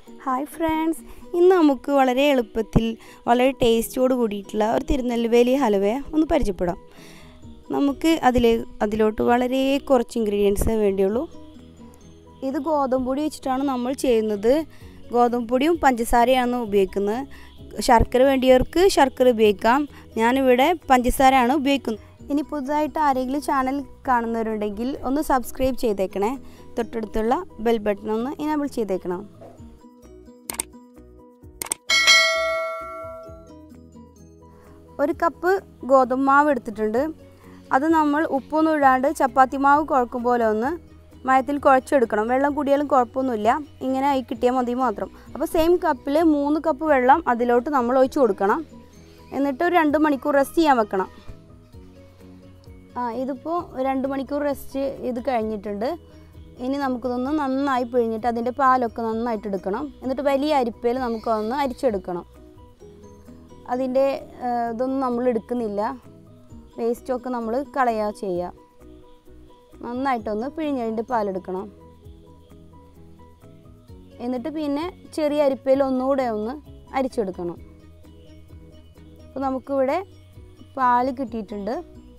hi friends ഇന്ന് നമുക്ക് വളരെ എളുപ്പത്തിൽ വളരെ ടേസ്റ്റോട് കൂടിയിട്ടുള്ള ഒരു തിരുനെൽവേലി ഹലുവയെ ഒന്ന് പരിചയപ്പെടാം നമുക്ക് അതിൽ അതിലോട്ട് വളരെ കുറച്ച് ഇൻഗ്രീഡിയൻസേ വേണ്ടിയുള്ളൂ ഇത് ഗോതമ്പ് പൊടി വെച്ചിട്ടാണ് നമ്മൾ ചെയ്യുന്നത് ഗോതമ്പ് പൊടിയും പഞ്ചസാരയാണ് ഉപയോഗിക്കുന്നത് ശർക്കര വേണ്ടിയവർക്ക് ശർക്കര ഉപയോഗിക്കാം ഞാനിവിടെ പഞ്ചസാരയാണ് ഉപയോഗിക്കുന്നത് ഇനി പുതുതായിട്ട് ആരെങ്കിലും ചാനൽ കാണുന്നവരുണ്ടെങ്കിൽ ഒന്ന് സബ്സ്ക്രൈബ് ചെയ്തേക്കണേ തൊട്ടടുത്തുള്ള ബെൽ ബട്ടൺ ഒന്ന് ഇനേബിൾ ചെയ്തേക്കണം ഒരു കപ്പ് ഗോതമ്പ് മാവ് എടുത്തിട്ടുണ്ട് അത് നമ്മൾ ഉപ്പൊന്നും ഇടാണ്ട് ചപ്പാത്തി മാവ് കുഴക്കും പോലെ ഒന്ന് മയത്തിൽ കുഴച്ചെടുക്കണം വെള്ളം കൂടിയാലും കുഴപ്പമൊന്നുമില്ല ഇങ്ങനെ ആയി കിട്ടിയാൽ മതി മാത്രം അപ്പോൾ സെയിം കപ്പിൽ മൂന്ന് കപ്പ് വെള്ളം അതിലോട്ട് നമ്മൾ ഒഴിച്ചു കൊടുക്കണം എന്നിട്ട് ഒരു രണ്ട് മണിക്കൂർ റെസ്റ്റ് ചെയ്യാൻ വെക്കണം ആ ഇതിപ്പോൾ രണ്ട് മണിക്കൂർ റെസ്റ്റ് ഇത് കഴിഞ്ഞിട്ടുണ്ട് ഇനി നമുക്കിതൊന്ന് നന്നായി പിഴിഞ്ഞിട്ട് അതിൻ്റെ പാലൊക്കെ നന്നായിട്ട് എടുക്കണം എന്നിട്ട് വലിയ അരിപ്പയിൽ നമുക്കൊന്ന് അരിച്ചെടുക്കണം അതിൻ്റെ ഇതൊന്നും നമ്മൾ എടുക്കുന്നില്ല വേസ്റ്റൊക്കെ നമ്മൾ കളയുക ചെയ്യുക നന്നായിട്ടൊന്ന് പിഴിഞ്ഞതിൻ്റെ പാലെടുക്കണം എന്നിട്ട് പിന്നെ ചെറിയ അരിപ്പയിൽ ഒന്നുകൂടെ ഒന്ന് അരിച്ചെടുക്കണം അപ്പോൾ നമുക്കിവിടെ പാല് കിട്ടിയിട്ടുണ്ട്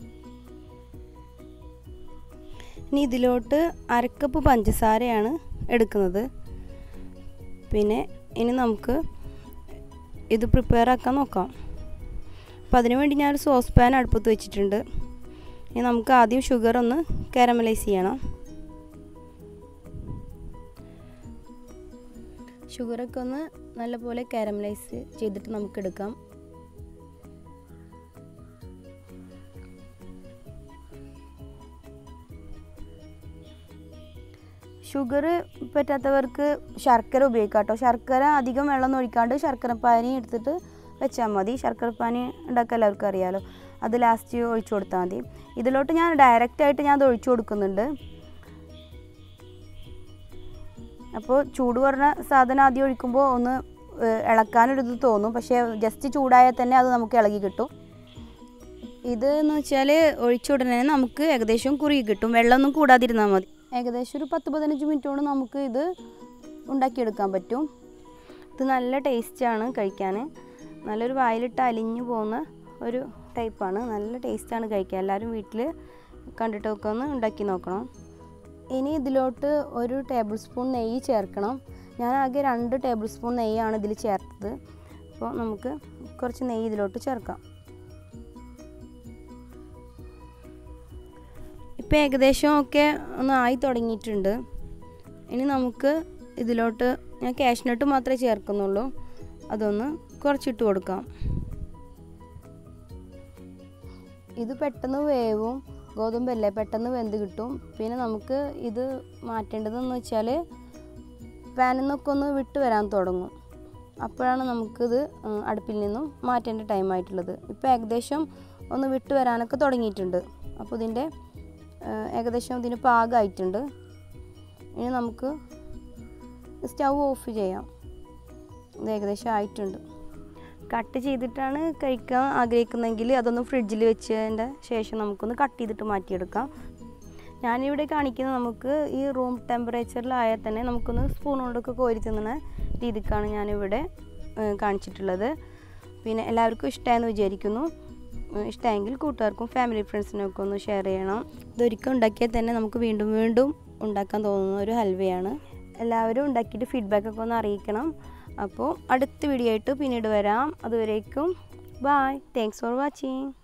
ഇനി ഇതിലോട്ട് അരക്കപ്പ് പഞ്ചസാരയാണ് എടുക്കുന്നത് പിന്നെ ഇനി നമുക്ക് ഇത് പ്രിപ്പയർ ആക്കാൻ നോക്കാം അപ്പം അതിനു വേണ്ടി ഞാനൊരു സോസ് പാൻ അടുപ്പത്ത് വെച്ചിട്ടുണ്ട് ഇനി നമുക്ക് ആദ്യം ഷുഗർ ഒന്ന് കാരമലൈസ് ചെയ്യണം ഷുഗറൊക്കെ ഒന്ന് നല്ലപോലെ കാരമലൈസ് ചെയ്തിട്ട് നമുക്ക് എടുക്കാം ഷുഗർ പറ്റാത്തവർക്ക് ശർക്കര ഉപയോഗിക്കാം കേട്ടോ ശർക്കര അധികം വെള്ളം ഒഴിക്കാണ്ട് ശർക്കര പാനി എടുത്തിട്ട് വെച്ചാൽ മതി ശർക്കര പാനി ഉണ്ടാക്കാൻ എല്ലാവർക്കും അറിയാമല്ലോ അത് ലാസ്റ്റ് ഒഴിച്ചു കൊടുത്താൽ മതി ഇതിലോട്ട് ഞാൻ ഡയറക്റ്റായിട്ട് ഞാൻ അത് ഒഴിച്ചു കൊടുക്കുന്നുണ്ട് അപ്പോൾ ചൂട് പറഞ്ഞ സാധനം ആദ്യം ഒഴിക്കുമ്പോൾ ഒന്ന് ഇളക്കാനൊരിത് തോന്നും പക്ഷേ ജസ്റ്റ് ചൂടായാൽ തന്നെ അത് നമുക്ക് ഇളകി കിട്ടും ഇത് എന്ന് വെച്ചാൽ ഒഴിച്ചുടനെ നമുക്ക് ഏകദേശം കുറുകി കിട്ടും വെള്ളമൊന്നും കൂടാതിരുന്നാൽ മതി ഏകദേശം ഒരു പത്ത് പതിനഞ്ച് മിനിറ്റ് കൊണ്ട് നമുക്ക് ഇത് ഉണ്ടാക്കിയെടുക്കാൻ പറ്റും ഇത് നല്ല ടേസ്റ്റാണ് കഴിക്കാൻ നല്ലൊരു വായിലിട്ട് അലിഞ്ഞു പോകുന്ന ഒരു ടൈപ്പാണ് നല്ല ടേസ്റ്റാണ് കഴിക്കാൻ എല്ലാവരും വീട്ടിൽ കണ്ടിട്ടൊക്കെ ഒന്ന് ഉണ്ടാക്കി നോക്കണം ഇനി ഇതിലോട്ട് ഒരു ടേബിൾ സ്പൂൺ നെയ്യ് ചേർക്കണം ഞാൻ ആകെ രണ്ട് ടേബിൾ സ്പൂൺ നെയ്യാണ് ഇതിൽ ചേർത്തത് അപ്പോൾ നമുക്ക് കുറച്ച് നെയ്യ് ഇതിലോട്ട് ചേർക്കാം ഇപ്പോൾ ഏകദേശം ഒക്കെ ഒന്ന് ആയി തുടങ്ങിയിട്ടുണ്ട് ഇനി നമുക്ക് ഇതിലോട്ട് ഞാൻ കാഷ്നട്ട് മാത്രമേ ചേർക്കുന്നുള്ളൂ അതൊന്ന് കുറച്ചിട്ട് കൊടുക്കാം ഇത് പെട്ടെന്ന് വേവും ഗോതമ്പല്ലേ പെട്ടെന്ന് വെന്ത് കിട്ടും പിന്നെ നമുക്ക് ഇത് മാറ്റേണ്ടതെന്ന് വെച്ചാൽ പാനിൽ നിന്നൊക്കെ ഒന്ന് വിട്ട് വരാൻ തുടങ്ങും അപ്പോഴാണ് നമുക്കിത് അടുപ്പിൽ നിന്നും മാറ്റേണ്ട ടൈം ആയിട്ടുള്ളത് ഇപ്പോൾ ഏകദേശം ഒന്ന് വിട്ട് വരാനൊക്കെ തുടങ്ങിയിട്ടുണ്ട് അപ്പോൾ ഇതിൻ്റെ ഏകദേശം ഇതിന് പാകമായിട്ടുണ്ട് ഇനി നമുക്ക് സ്റ്റൗ ഓഫ് ചെയ്യാം ഇത് ഏകദേശം ആയിട്ടുണ്ട് കട്ട് ചെയ്തിട്ടാണ് കഴിക്കാൻ ആഗ്രഹിക്കുന്നതെങ്കിൽ അതൊന്ന് ഫ്രിഡ്ജിൽ വെച്ചതിൻ്റെ ശേഷം നമുക്കൊന്ന് കട്ട് ചെയ്തിട്ട് മാറ്റിയെടുക്കാം ഞാനിവിടെ കാണിക്കുന്നത് നമുക്ക് ഈ റൂം ടെമ്പറേച്ചറിലായാൽ തന്നെ നമുക്കൊന്ന് സ്പൂൺ കൊണ്ടൊക്കെ കോരി തിന്നുന്ന രീതിക്കാണ് ഞാനിവിടെ കാണിച്ചിട്ടുള്ളത് പിന്നെ എല്ലാവർക്കും ഇഷ്ടമായെന്ന് വിചാരിക്കുന്നു ഇഷ്ടമായെങ്കിൽ കൂട്ടുകാർക്കും ഫാമിലി ഫ്രണ്ട്സിനൊക്കെ ഒന്ന് ഷെയർ ചെയ്യണം ഇതൊരിക്കൽ ഉണ്ടാക്കിയാൽ തന്നെ നമുക്ക് വീണ്ടും വീണ്ടും ഉണ്ടാക്കാൻ തോന്നുന്ന ഒരു ഹൽവയാണ് എല്ലാവരും ഉണ്ടാക്കിയിട്ട് ഫീഡ്ബാക്കൊക്കെ ഒന്ന് അറിയിക്കണം അപ്പോൾ അടുത്ത വീഡിയോ ആയിട്ട് പിന്നീട് വരാം അതുവരേക്കും ബായ് താങ്ക്സ് ഫോർ വാച്ചിങ്